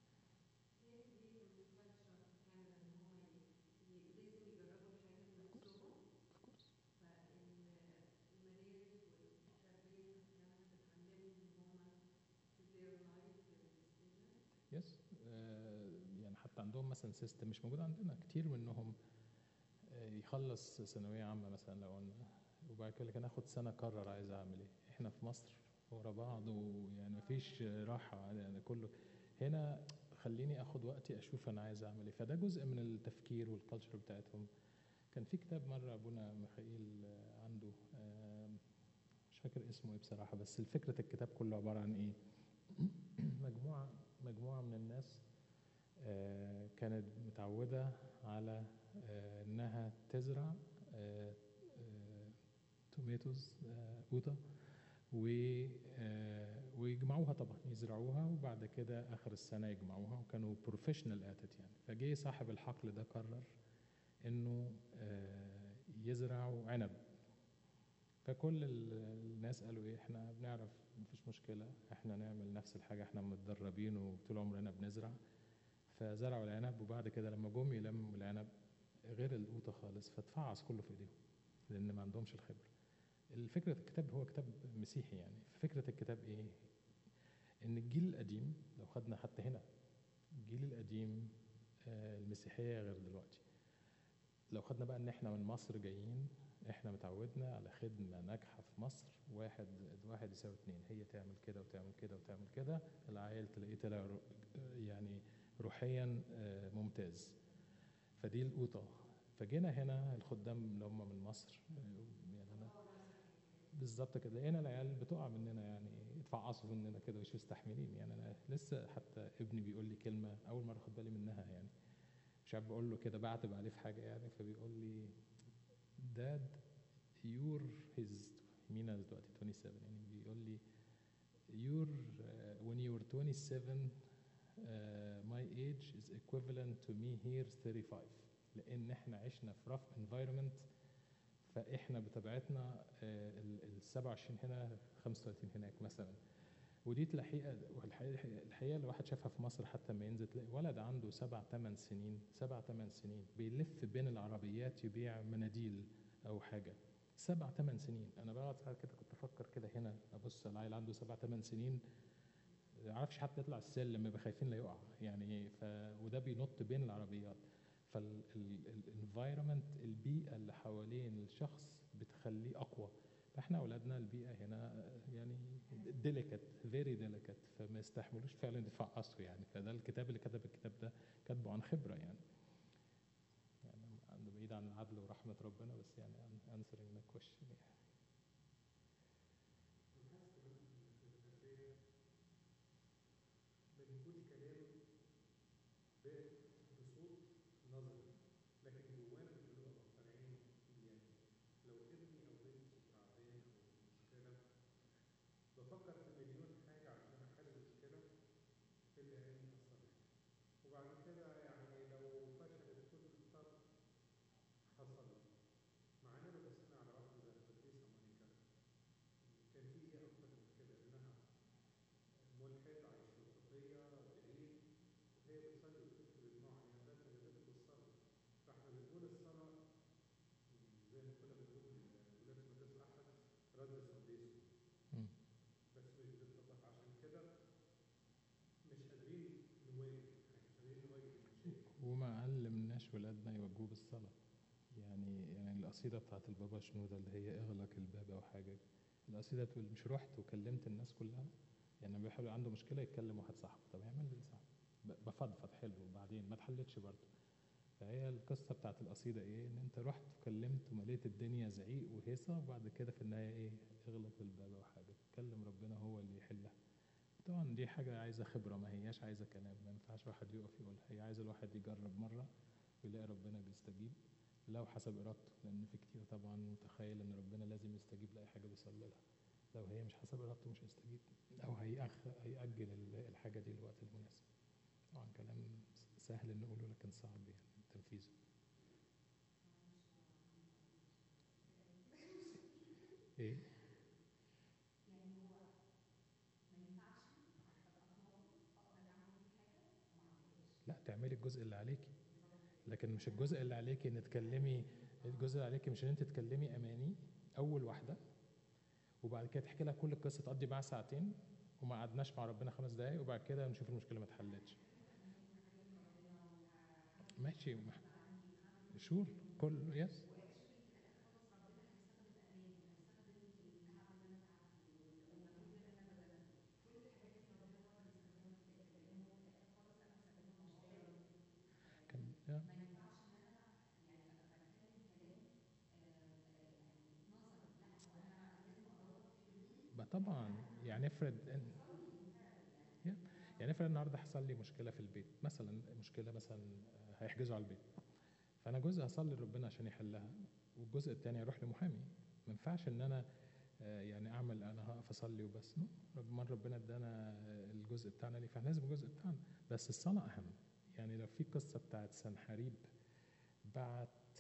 [SPEAKER 1] يس آه، يعني حتى عندهم مثلا سيستم مش موجود عندنا كتير منهم آه، يخلص ثانويه عامه مثلا لو قلنا وبعد كده يقول لك انا اخد سنه اقرر عايز اعمل ايه احنا في مصر ورا بعض ويعني مفيش راحه يعني كله هنا خليني اخد وقتي اشوف انا عايز اعمل ايه فده جزء من التفكير والكالتشر بتاعتهم كان في كتاب مره ابونا ميخائيل آه، عنده آه، مش فاكر اسمه ايه بصراحه بس الفكره الكتاب كله عباره عن ايه مجموعه مجموعه من الناس آه، كانت متعوده على آه، انها تزرع آه، آه، توميتوز آه، قوطه و آه، ويجمعوها طبعا يزرعوها وبعد كده اخر السنه يجمعوها وكانوا بروفيشنال اتت يعني فجه صاحب الحقل ده قرر انه آه، يزرعوا عنب فكل ال- الناس قالوا ايه احنا بنعرف مفيش مشكله احنا نعمل نفس الحاجه احنا متدربين وطول عمرنا بنزرع فزرعوا العنب وبعد كده لما جم يلموا العنب غير القوطه خالص فتفعص كله في ايديهم لان ما عندهمش الخبره الفكرة الكتاب هو كتاب مسيحي يعني فكرة الكتاب ايه ان الجيل القديم لو خدنا حتى هنا الجيل القديم آه، المسيحية غير دلوقتي لو خدنا بقى ان احنا من مصر جايين احنا متعودنا على خدمة ناجحة في مصر واحد زائد واحد يساوي اتنين هي تعمل كده وتعمل كده وتعمل كده العيل تلاقيه طلع رو- يعني روحيا آه، ممتاز فدي القوطة فجينا هنا الخدام اللي هم من مصر آه، يعني انا بالظبط كده لقينا العيال بتقع مننا يعني يتفعصوا مننا كده مش مستحملين يعني انا لسه حتى ابني بيقول لي كلمه اول مره اخد بالي منها يعني مش عارف بقول له كده بعتب عليه في حاجه يعني فبيقول لي داد يور هيز مينا دلوقتي 27 يعني بيقول لي يور when you were 27 uh, my age is equivalent to me here 35 لان احنا عشنا في rough environment فاحنا بطبيعتنا آه، ال ال 27 هنا 35 هناك مثلا ودي الحقيقه والحقيقه الحقيقه اللي الواحد شافها في مصر حتى ما ينزل تلاقي ولد عنده سبع ثمان سنين سبع ثمان سنين بيلف بين العربيات يبيع مناديل او حاجه سبع ثمان سنين انا بقعد ساعات كده كنت افكر كده هنا ابص العيل عنده سبع ثمان سنين ما يعرفش حتى يطلع السلم يبقى خايفين لا يقع يعني ف... وده بينط بين العربيات فالانفايرمنت البيئه اللي حوالين الشخص بتخليه اقوى فاحنا اولادنا البيئه هنا يعني ديليكت فيري ديليكت فما يستحملوش فعلا يتفعصوا يعني فده الكتاب اللي كتب الكتاب ده كاتبه عن خبره يعني يعني عنده بعيد عن عدل ورحمة ربنا بس يعني an- answering the question يعني
[SPEAKER 2] الحاسة كمان في الخلفية بنقول كلام ب- بصوت نظري لكن جوانا مش بنبقى مقتنعين بيه يعني لو ابني او بنتي تعبان او مشكلة بفكر في مليون حاجة عشان احل المشكلة اللي عيني أثرت وبعد كده يعني لو فشلت كل الخطط حصلت معانا لو بصينا على واحدة زي القديسة مونيكا كان في ايه اكتر من كده انها ملحد عايش في الخطيه بعيد وهي بتصلي وبتطلب الدموع هي لا تجدد الصلاه فاحنا بنقول الصلاه زي ما كنا بنقول ولاد المدرسه احد رد سنديسو
[SPEAKER 1] مم.
[SPEAKER 2] بس مش بتطبق عشان كده مش قادرين نواجه يعني مش قادرين نواجه المشاكل
[SPEAKER 1] وما علمناش ولادنا يوجهوا بالصلاة يعني يعني القصيدة بتاعت البابا شنودة اللي هي اغلق الباب أو حاجة القصيدة تقول مش رحت وكلمت الناس كلها يعني لما بيحاول عنده مشكلة يتكلم واحد صاحبه طب يعمل لي صاحبه ب- بفضفض حلو وبعدين ما اتحلتش برضه فهي القصة بتاعت القصيدة ايه ان انت رحت وكلمت ومليت الدنيا زعيق وهيصة وبعد كده في النهاية ايه اغلق الباب أو حاجة كلم ربنا هو اللي يحلها طبعا دي حاجة عايزة خبرة ما هياش عايزة كلام ما ينفعش واحد يقف يقولها هي عايزة الواحد يجرب مرة ويلاقي ربنا بيستجيب لو حسب إرادته لأن في كتير طبعا متخيل إن ربنا لازم يستجيب لأي حاجة بيصلي لها لو هي مش حسب إرادته مش هيستجيب أو هيأخ هيأجل ال- الحاجة دي للوقت المناسب طبعا كلام سهل نقوله لكن صعب يعني تنفيذه إيه؟
[SPEAKER 3] يعني هو ما ينفعش ابقى طالب اقدر اعمل كل حاجه وما اعملهاش
[SPEAKER 1] لا تعملي الجزء اللي عليكي لكن مش الجزء اللي عليكي ان تكلمي الجزء اللي عليكي مش ان انت تكلمي اماني اول واحده وبعد كده تحكي لها كل القصه تقضي معاها ساعتين وما قعدناش مع ربنا خمس دقايق وبعد كده نشوف المشكله ما اتحلتش ماشي ما- شور كل يس
[SPEAKER 3] واكشلي في الاخر خالص ربنا هيستخدم اماني وهيستخدم التعب اللي انا تعبته وال- والمجهود اللي انا بذلته كل الحاجات دي ربنا هو اللي بيستخدمها في الاخر لانه في الاخر خالص انا بستخدمها مش دايما
[SPEAKER 1] كان يا.
[SPEAKER 3] ما ينفعش ان انا يعني ابقى بتكلم كلام آه، آه، يعني نظري لا هو انا لازم ادور في حلول
[SPEAKER 1] ما طبعا يعني افرض ان يا. يعني افرض النهارده حصل لي مشكله في البيت مثلا مشكله مثلا آه، هيحجزوا على البيت فانا جزء هصلي لربنا عشان يحلها والجزء الثاني اروح لمحامي ما ينفعش ان انا آه، يعني اعمل انا هقف اصلي وبس نو رب من ربنا ادانا آه، الجزء بتاعنا ليه فاحنا لازم الجزء بتاعنا بس الصلاه اهم يعني لو في قصه بتاعت سنحريب بعت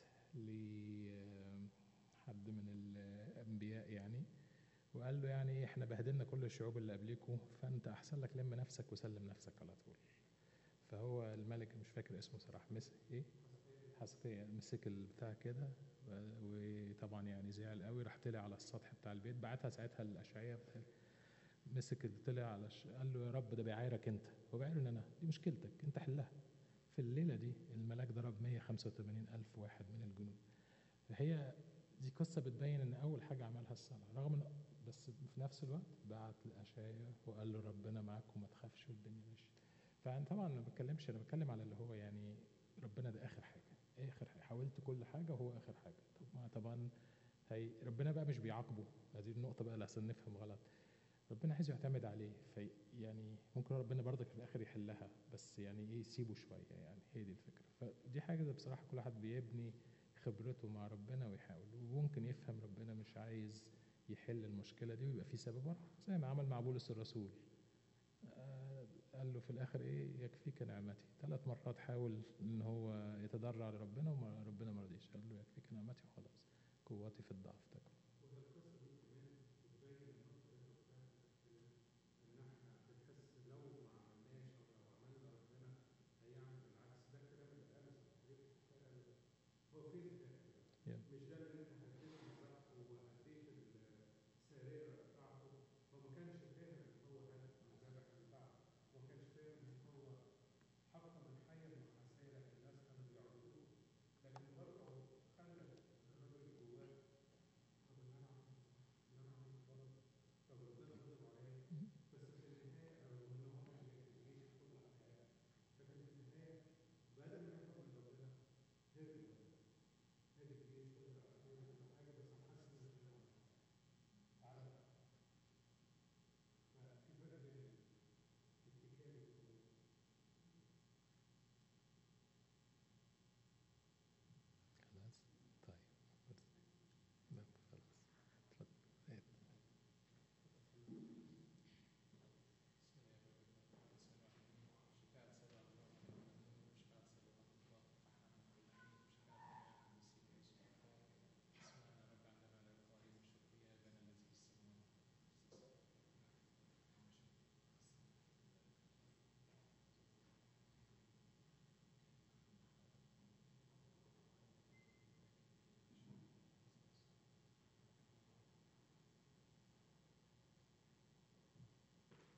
[SPEAKER 1] لحد من الانبياء يعني وقال له يعني احنا بهدلنا كل الشعوب اللي قبليكوا فانت احسن لك لم نفسك وسلم نفسك على طول فهو الملك مش فاكر اسمه صراحه مسك ايه حسقية مسك البتاع كده و- وطبعا يعني زعل قوي راح طلع على السطح بتاع البيت بعتها ساعتها للاشعياء بتاع مسك ال- طلع على الش... قال له يا رب ده بيعايرك انت هو بيعايرني انا دي مشكلتك انت حلها في الليله دي الملاك ضرب 185 الف واحد من الجنود فهي دي قصه بتبين ان اول حاجه عملها الصلاه رغم ان بس في نفس الوقت بعت لاشعياء وقال له ربنا معاك وما تخافش والدنيا ماشيه فانا طبعا ما بتكلمش انا بتكلم على اللي هو يعني ربنا ده اخر حاجه اخر حاجه حاولت كل حاجه وهو اخر حاجه طب ما طبعا هي ربنا بقى مش بيعاقبه هذه النقطه بقى لحسن نفهم غلط ربنا عايز يعتمد عليه في يعني ممكن ربنا برضك في الاخر يحلها بس يعني ايه يسيبه شويه يعني هي دي الفكره فدي حاجه ده بصراحه كل واحد بيبني خبرته مع ربنا ويحاول وممكن يفهم ربنا مش عايز يحل المشكله دي ويبقى في سبب ورا زي ما عمل مع بولس الرسول آه، قال له في الاخر ايه يكفيك نعمتي ثلاث مرات حاول ان هو يتضرع لربنا وربنا ما رضيش قال له يكفيك نعمتي وخلاص قوتي في الضعف تكفي